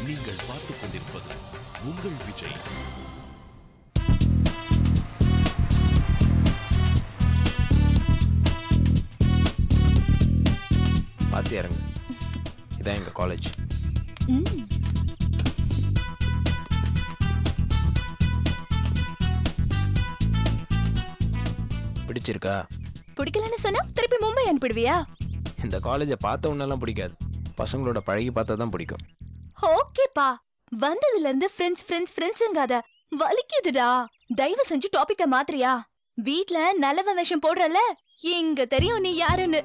நீங்கள் பார்த்துக் கொண்டிருப்பது உங்கள் விஜய் பார்த்து இறங்கு இதான் எங்கள் காலேஜ் ம் பிடிச்சிருக்கா பிடிக்கலன்னு சொன்னா திருப்பி மும்பை அனுப்பிடுவியா இந்த காலேஜை பார்த்த உடனெல்லாம் பிடிக்காது பசங்களோட பழகி பார்த்தா தான் பிடிக்கும் ஓகேப்பா வந்ததுல இருந்து ஃப்ரெண்ட்ஸ் ஃப்ரெண்ட்ஸ் ஃப்ரெண்ட்ஸுங்காத வலிக்குதுடா தயவு செஞ்சு டாபிக்க மாத்திரியா வீட்ல நல்லவ வேஷம் போடுறல எங்க தெரியும் நீ யாருன்னு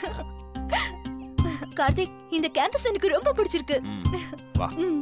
கார்த்திக் இந்த கேம்பஸ் எனக்கு ரொம்ப பிடிச்சிருக்கு ம் வா ம்.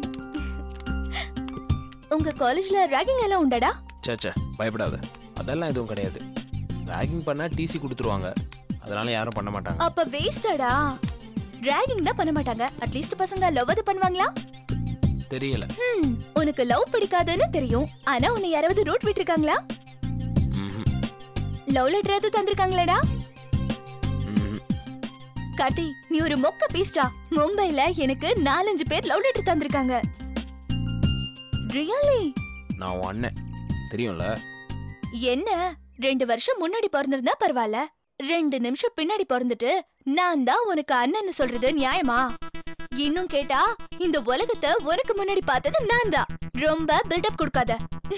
உங்க காலேஜ்ல ராகிங் எல்லாம் உண்டடா சேச்சே பயப்படாத அதெல்லாம் எதுவும் கிடையாது ரேகிங் பண்ணால் டிசி கொடுத்துருவாங்க அதனால யாரும் பண்ண மாட்டாங்க அப்ப வேஸ்டடா ராகிங் தான் பண்ண மாட்டாங்க அட்லீஸ்ட் பசங்க லவ் அது பண்ணுவாங்களா தெரியல ஹம், உனக்கு லவ் பிடிக்காதுன்னு தெரியும் ஆனா உன்னை யாராவது ரூட் விட்டுருக்காங்களா ம்ஹும். லவ் லெட்டர் எது தந்திருக்காங்களடா ம்ஹும். கார்த்தி நீ ஒரு மொக்க பீஸ்டா மும்பைல எனக்கு நாலஞ்சு பேர் லவ் லெட்டர் தந்திருக்காங்க ரியலி நான் உன் அண்ணன் தெரியும்ல என்ன ரெண்டு வருஷம் முன்னாடி பிறந்திருந்தா பரவாயில்ல ரெண்டு நிமிஷம் பின்னாடி பிறந்துட்டு நான் தான் உனக்கு அண்ணன்னு சொல்றது நியாயமா இன்னும் கேட்டா இந்த உலகத்தை உனக்கு முன்னாடி பார்த்தது நான் தான் ரொம்ப பில்டப் கொடுக்காத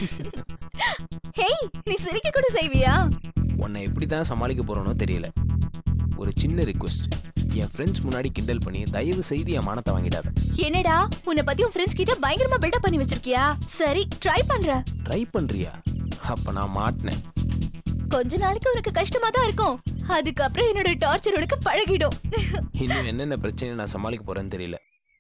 ஹேய் நீ சிரிக்க கூட செய்வியா உன்னை எப்படி தான் சமாளிக்க போறோனோ தெரியல ஒரு சின்ன ரிக்வெஸ்ட் என் ஃப்ரெண்ட்ஸ் முன்னாடி கிண்டல் பண்ணி தயவு செய்து என் மானத்தை வாங்கிடாத என்னடா உன்னை பத்தி உன் ஃப்ரெண்ட்ஸ் கிட்ட பயங்கரமா பில்டப் பண்ணி வச்சிருக்கியா சரி ட்ரை பண்ற ட்ரை பண்றியா அப்ப நான் மாட்டினேன் கொஞ்ச நாளைக்கு உனக்கு கஷ்டமா தான் இருக்கும் அதுக்கப்புறம் என்னோட டார்ச்சர் உனக்கு பழகிடும் இன்னும் என்னென்ன பிரச்சனை நான் சமாளிக்க போறேன்னு தெரியல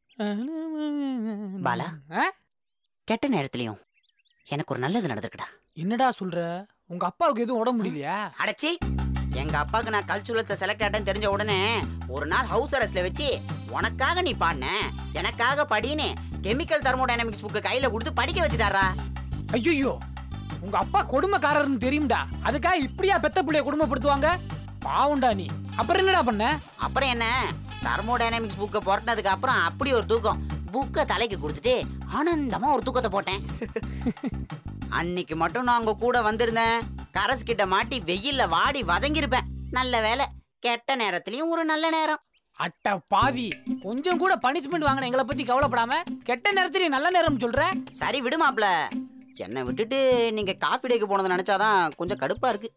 பாலா ஆ? கெட்ட நேரத்துலயும் எனக்கு ஒரு நல்லது நடந்திருக்குடா என்னடா சொல்ற உங்க அப்பாவுக்கு எதுவும் உடம்பு முடியலையா அடச்சி எங்க அப்பாவுக்கு நான் கல்ச்சுரல்ஸ்ல செலக்ட் ஆட்டேன்னு தெரிஞ்ச உடனே ஒரு நாள் ஹவுஸ் அரெஸ்ட்ல வச்சு உனக்காக நீ பாடின எனக்காக படின்னு கெமிக்கல் தெர்மோடைனமிக்ஸ் புக்கு கையில கொடுத்து படிக்க வச்சுட்டாரா ஐயோ உங்க அப்பா கொடுமைக்காரர்னு தெரியும்டா அதுக்காக இப்படியா பெத்த பிள்ளைய குடும்பப்படுத்துவாங்க பாவுண்டா நீ அப்புறம் என்னடா பண்ண அப்புறம் என்ன தெர்மோடைனமிக்ஸ் புக்கை புரட்டினதுக்கு அப்புறம் அப்படி ஒரு தூக்கம் புக்கை தலைக்கு கொடுத்துட்டு ஆனந்தமா ஒரு தூக்கத்தை போட்டேன் அன்னைக்கு மட்டும் நான் உங்க கூட வந்திருந்தேன் கரஸ் கிட்ட மாட்டி வெயில்ல வாடி வதங்கியிருப்பேன் நல்ல வேலை கெட்ட நேரத்துலயும் ஒரு நல்ல நேரம் அட்ட பாவி கொஞ்சம் கூட பனிஷ்மெண்ட் வாங்கின எங்களை பத்தி கவலைப்படாம கெட்ட நேரத்துல நல்ல நேரம் சொல்ற சரி விடுமாப்ல என்னை விட்டுட்டு நீங்க காஃபி டேக்கு போனதை நினைச்சாதான் கொஞ்சம் கடுப்பா இருக்கு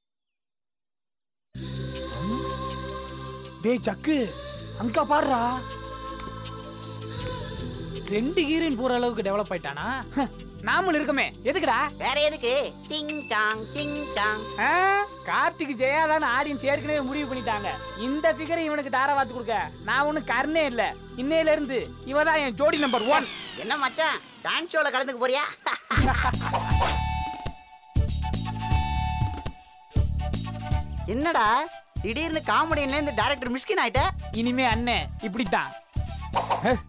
டேய் சக்கு அங்க பாடுறா ரெண்டு ஹீரோயின் போற அளவுக்கு டெவலப் ஆயிட்டானா ஹ, நாமளும் இருக்கமே எதுக்குடா வேற எதுக்கு சிங் சாங் சிங் சாங் ஆ, கார்த்திக் ஜெயாதான் ஆடியன்ஸ் ஏற்கனவே முடிவு பண்ணிட்டாங்க இந்த ஃபிகரை இவனுக்கு தார வாத்து கொடுக்க நான் ஒன்னும் கர்ணே இல்ல இன்னையில இருந்து இவ தான் என் ஜோடி நம்பர் ஒன் என்ன மச்சான் டான்ஸ் ஷோல கலந்துக்க போறியா என்னடா திடீர்னு காமெடியன்ல இருந்து டைரக்டர் மிஸ்கின் ஆயிட்ட இனிமே அண்ணன் இப்படித்தான் ஹ,